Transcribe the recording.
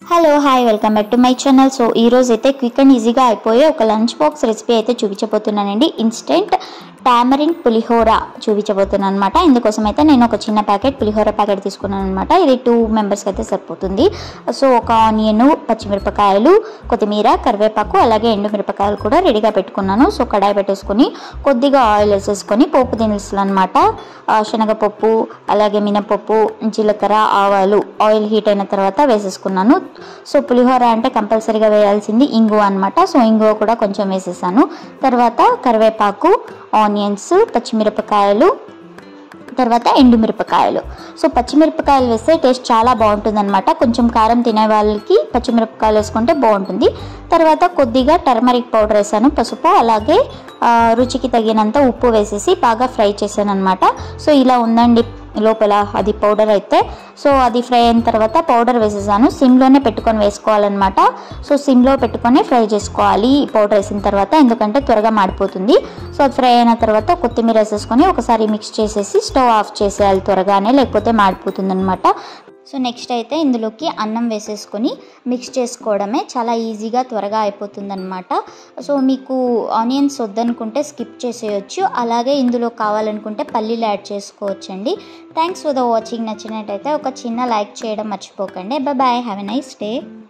hello hi welcome back to my channel so ఈ రోజు అయితే క్విక్ అండ్ ఈజీగా అయిపోయే ఒక లంచ్ బాక్స్ రెసిపీ అయితే చూపించబోతున్నానండి ఇన్స్టెంట్ టామరిన్ పులిహోర చూపించబోతున్నాను అనమాట ఇందుకోసం అయితే నేను ఒక చిన్న ప్యాకెట్ పులిహోర ప్యాకెట్ తీసుకున్నాను అనమాట ఇది టూ మెంబర్స్కి అయితే సరిపోతుంది సో ఒక ఆనియన్ పచ్చిమిరపకాయలు కొత్తిమీర కరివేపాకు అలాగే ఎండు మిరపకాయలు కూడా రెడీగా పెట్టుకున్నాను సో కడాయి పెట్టేసుకొని కొద్దిగా ఆయిల్ వేసేసుకొని పోపు దినుసులు అనమాట శనగపప్పు అలాగే మినపప్పు జీలకర్ర ఆవాలు ఆయిల్ హీట్ అయిన తర్వాత వేసేసుకున్నాను సో పులిహోర అంటే కంపల్సరీగా వేయాల్సింది ఇంగువ అనమాట సో ఇంగువ కూడా కొంచెం వేసేసాను తర్వాత కరివేపాకు ఆనియన్స్ పచ్చిమిరపకాయలు తర్వాత ఎండుమిరపకాయలు సో పచ్చిమిరపకాయలు వేస్తే టేస్ట్ చాలా బాగుంటుందన్నమాట కొంచెం కారం తినే వాళ్ళకి పచ్చిమిరపకాయలు వేసుకుంటే బాగుంటుంది తర్వాత కొద్దిగా టర్మరిక్ పౌడర్ వేసాను పసుపు అలాగే ఆ, రుచికి తగినంత ఉప్పు వేసేసి బాగా ఫ్రై చేశాను అనమాట సో ఇలా ఉందండి లోపల అది పౌడర్ అయితే సో అది ఫ్రై అయిన తర్వాత పౌడర్ వేసేసాను సిమ్లోనే పెట్టుకొని వేసుకోవాలన్నమాట సో సిమ్లో పెట్టుకొని ఫ్రై చేసుకోవాలి ఈ పౌడర్ వేసిన తర్వాత ఎందుకంటే త్వరగా మాడిపోతుంది సో అది ఫ్రై అయిన తర్వాత కొత్తిమీర వేసేసుకొని ఒకసారి మిక్స్ చేసేసి స్టవ్ ఆఫ్ చేసేయాలి త్వరగానే లేకపోతే మాడిపోతుంది అనమాట సో నెక్స్ట్ అయితే ఇందులోకి అన్నం వేసేసుకొని మిక్స్ చేసుకోవడమే చాలా ఈజీగా త్వరగా అయిపోతుందన్నమాట సో మీకు ఆనియన్స్ వద్దనుకుంటే స్కిప్ చేసేయచ్చు అలాగే ఇందులో కావాలనుకుంటే పల్లీలు యాడ్ చేసుకోవచ్చండి థ్యాంక్స్ ఫర్ ద వాచింగ్ నచ్చినట్టయితే ఒక చిన్న లైక్ చేయడం మర్చిపోకండి bye have a nice day